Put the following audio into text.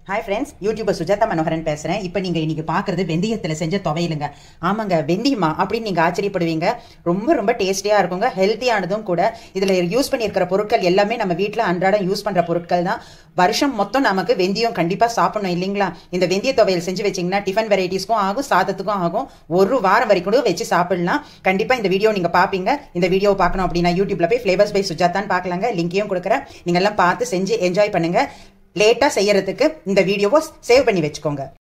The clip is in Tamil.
hi friends YouTuber Sujatha Manoharan பேசுறேன் இப்போ நீங்க இன்னைக்கு பாக்குறது வெந்தயத்துல செஞ்ச துவையலுங்க ஆமாங்க வெந்தயமா அப்படின்னு நீங்க ஆச்சரியப்படுவீங்க ரொம்ப ரொம்ப டேஸ்டியா இருக்குங்க ஹெல்த்தியானதும் கூட இதுல யூஸ் பண்ணியிருக்கிற பொருட்கள் எல்லாமே நம்ம வீட்ல அன்றாடம் யூஸ் பண்ற பொருட்கள் தான் வருஷம் மொத்தம் நமக்கு வெந்தயம் கண்டிப்பா சாப்பிடணும் இல்லைங்களா இந்த வெந்தய துவையல் செஞ்சு வச்சீங்கன்னா டிஃபன் வெரைட்டிஸ்க்கும் ஆகும் சாதத்துக்கும் ஆகும் ஒரு வாரம் வரைக்கும் கூட வச்சு சாப்பிடலாம் கண்டிப்பா இந்த வீடியோ நீங்க பாப்பீங்க இந்த வீடியோ பார்க்கணும் அப்படின்னா யூடியூப்ல போய் ஃபிளேவர்ஸ் பை சுஜாதான்னு பார்க்கலாங்க லிங்கையும் கொடுக்குறேன் நீங்க எல்லாம் பார்த்து செஞ்சு என்ஜாய் பண்ணுங்க லேட்டா செய்யறதுக்கு இந்த வீடியோவை சேவ் பண்ணி வச்சுக்கோங்க